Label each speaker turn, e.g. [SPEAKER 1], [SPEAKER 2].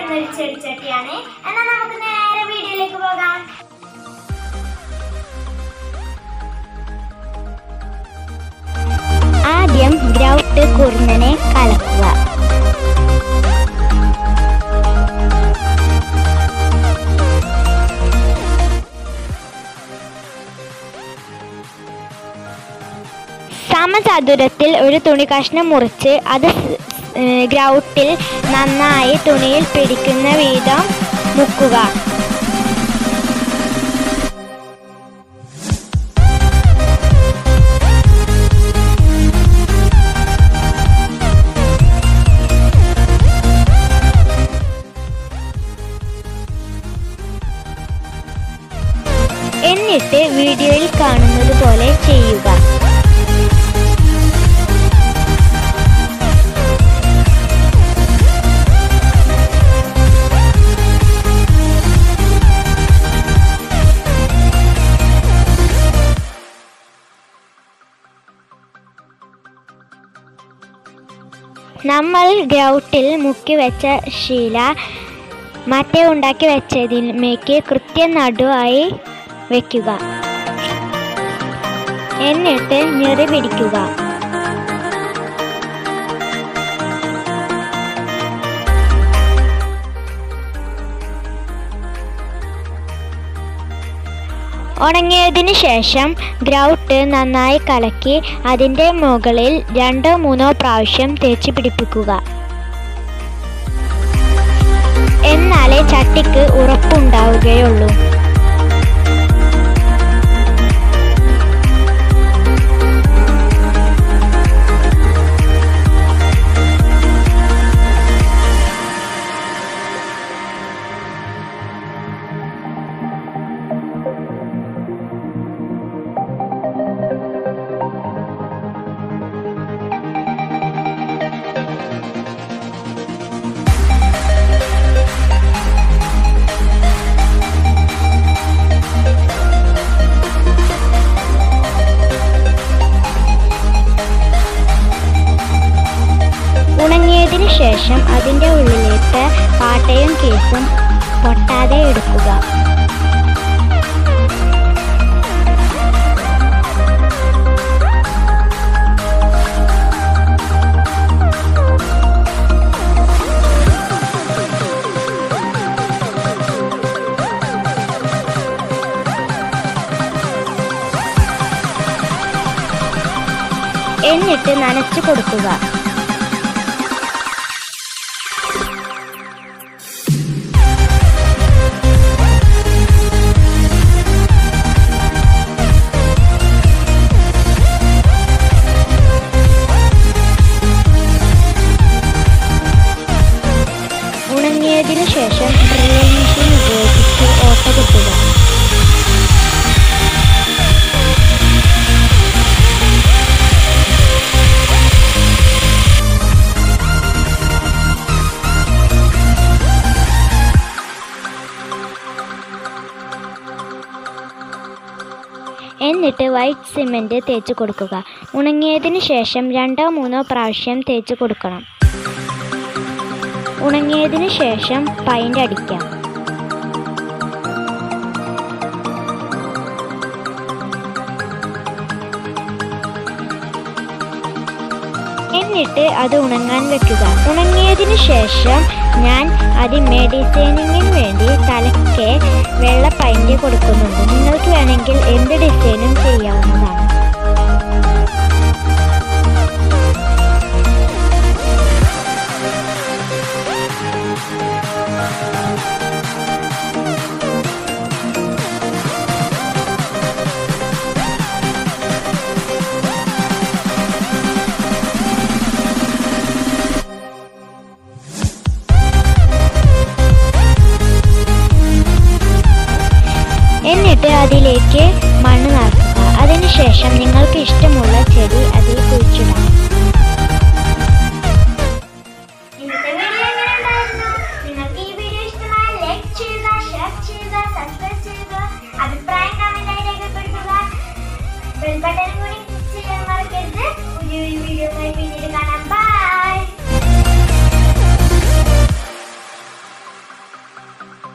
[SPEAKER 1] കിട്ടുന്ന ഒരു ചെടിച്ചട്ടിയാണ് എന്നാൽ നമുക്ക് നേരെ വീഡിയോയിലേക്ക് പോകാം
[SPEAKER 2] ആദ്യം ഗ്രൗട്ട് കുറുന്നനെ കലക്കുക സമചതുരത്തിൽ ഒരു തുണി കഷ്ണം മുറിച്ച് അത് സ്- ഏ, ഗ്രൗട്ടിൽ നന്നായി തുണിയിൽ പിടിക്കുന്ന വിധം മുക്കുക എന്നിട്ട് വീഡിയോയിൽ കാണുന്നത് പോലെ ചെയ്യുക നമ്മൾ ഗ്രൗട്ടിൽ മുക്കി വെച്ച ശീല മറ്റേ ഉണ്ടാക്കി വെച്ചതിലേക്ക് കൃത്യം നടുവായി വെക്കുക എന്നിട്ട് ഞെറി പിടിക്കുക ഉണങ്ങിയതിന് ശേഷം ഗ്രൗട്ട് നന്നായി കലക്കി അതിൻ്റെ മുകളിൽ രണ്ടോ മൂന്നോ പ്രാവശ്യം തേച്ച് പിടിപ്പിക്കുക എന്നാലേ ചട്ടിക്ക് ഉറപ്പുണ്ടാവുകയുള്ളൂ ഉണങ്ങിയതിന് ശേഷം അതിൻ്റെ ഉള്ളിലേക്ക് പാട്ടയും കേസും പൊട്ടാതെ എടുക്കുക എന്നിട്ട് നനച്ചു കൊടുക്കുക ഉണങ്ങിയതിനു ശേഷം ഡ്രില്ലിംഗ് മെഷീൻ ഉപയോഗിച്ച് ഓട്ട കുത്തുക എന്നിട്ട് വൈറ്റ് സിമെൻറ്റ് തേച്ച് കൊടുക്കുക ഉണങ്ങിയതിന് ശേഷം രണ്ടോ മൂന്നോ പ്രാവശ്യം തേച്ച് കൊടുക്കണം ഉണങ്ങിയതിന് ശേഷം പൈൻ്റ് അടിക്കാം എന്നിട്ട് അത് ഉണങ്ങാൻ വെക്കുക ഉണങ്ങിയതിന് ശേഷം ഞാൻ അതിന്മേ ഡിസൈനിങ്ങിന് വേണ്ടി തലക്കെ വെള്ള പൈൻ്റ് കൊടുക്കുന്നുണ്ട് നിങ്ങൾക്ക് വേണമെങ്കിൽ എന്ത് ഡിസൈനും ചെയ്യാവുന്നതാണ് എന്നിട്ട് അതിലേക്ക് മണ്ണ് നിറക്കുക അതിനുശേഷം നിങ്ങൾക്ക് ഇഷ്ടമുള്ള ചെടി അതിൽ കുഴിച്ചിടാം
[SPEAKER 1] ഇന്നത്തെ വീഡിയോ എങ്ങനെ ഉണ്ടായിരുന്നു നിങ്ങൾക്ക് ഈ വീഡിയോ ഇഷ്ടമായ ലൈക്ക് ചെയ്യുക ഷെയർ ചെയ്യുക സബ്സ്ക്രൈബ് ചെയ്യുക അഭിപ്രായം കമന്റായി രേഖപ്പെടുത്തുക ബെൽ ബട്ടൺ കൂടി ചെയ്യാൻ മറക്കരുത് പുതിയൊരു വീഡിയോ പിന്നീട് കാണാം ബൈ